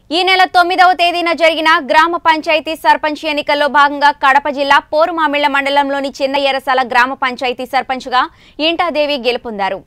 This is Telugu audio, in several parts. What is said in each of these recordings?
ఈ నెల తొమ్మిదవ తేదీన జరిగిన గ్రామ పంచాయతీ సర్పంచ్ ఎన్నికల్లో భాగంగా కడప జిల్లా పోరుమామిళ్ల మండలంలోని చిన్న ఎరసాల గ్రామ పంచాయతీ సర్పంచ్గా ఇంటాదేవి గెలుపొందారు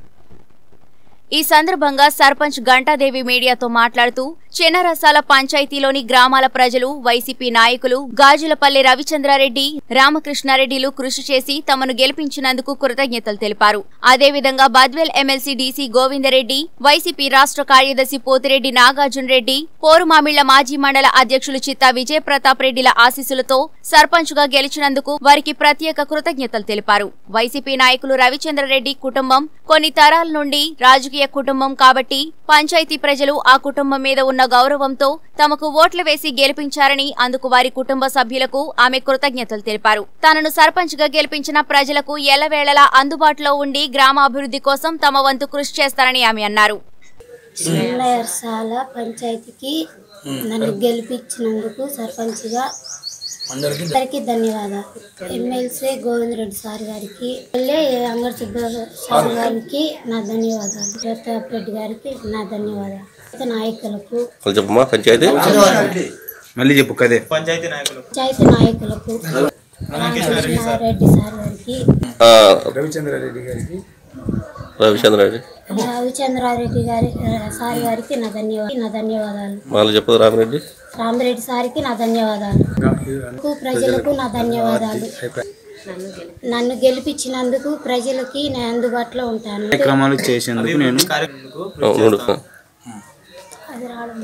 ఈ సందర్భంగా సర్పంచ్ గంటాదేవి మీడియాతో మాట్లాడుతూ చిన్నరసాల పంచాయతీలోని గ్రామాల ప్రజలు వైసీపీ నాయకులు గాజులపల్లి రవిచంద్రారెడ్డి రామకృష్ణారెడ్డిలు కృషి చేసి తమను గెలిపించినందుకు కృతజ్ఞతలు తెలిపారు అదేవిధంగా Badvel MLC DC Govindareddy YCP రాష్ట్ర కార్యదర్శి పోతిరెడ్డి నాగార్జున రెడ్డి పోరుమామిళ్ల మాజీ మండల అధ్యక్షులు చిత్తా విజయ ప్రతాప్ రెడ్డిల ఆశీస్సులతో సర్పంచ్ గా గెలిచినందుకు వారికి ప్రత్యేక కృతజ్ఞతలు తెలిపారు వైసీపీ నాయకులు రవిచంద్రారెడ్డి కుటుంబం కొన్ని తరాల నుండి రాజకీయ కుటుంబం కాబట్టి పంచాయతీ ప్రజలు ఆ కుటుంబం మీద ఉన్న గౌరవంతో తమకు ఓట్లు వేసి గెలిపించారని అందుకు వారి కుటుంబ సభ్యులకు ఆమె కృతజ్ఞతలు తెలిపారు తనను సర్పంచ్ గా గెలిపించిన ప్రజలకు ఎల్లవేళలా అందుబాటులో ఉండి గ్రామాభివృద్ధి కోసం తమ వంతు కృషి చేస్తారని ఆమె అన్నారు చిన్నయర్సాల పంచాయతీకి నన్ను గెలిపించినందుకు సర్పంచ్గా అందరికీ ధన్యవాదాలు ఎమ్మెల్సీ గోవిందరెడ్డి సార్ గారికి మళ్ళీ అంగడి సుబ్బ సార్ గారికి నా ధన్యవాదాలు ప్రతాప్ రెడ్డి గారికి నా ధన్యవాదాలు ఇక నాయకులకు వాళ్ళు చెప్పమ్మా పంచాయతీ మళ్ళీ చెప్పు కదే పంచాయతీ నాయకులు పంచాయతీ నాయకులకు రామకృష్ణారెడ్డి సార్ గారికి ఆ, రవిచంద్రారెడ్డి గారికి రవిచంద్రారెడ్డి రవిచంద్రారెడ్డి గారి సార్ గారికి నా ధన్యవాదాలు నా ధన్యవాదాలు మళ్ళీ చెప్పు రామిరెడ్డి రామిరెడ్డి సార్కి నా ధన్యవాదాలు ప్రజలకు నా ధన్యవాదాలు నన్ను గెలిపించినందుకు ప్రజలకి నేను అందుబాటులో ఉంటాను కార్యక్రమాలు చేసేందుకు నేను కార్యక్రమాలకు అవును అది రావడం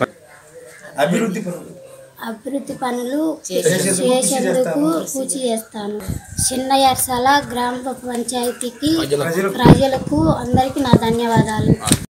అభివృద్ధి పనులు చేసేందుకు పూచి చేస్తాను చిన్న ఎర్సాల గ్రామ పంచాయతీకి ప్రజలకు అందరికీ నా ధన్యవాదాలు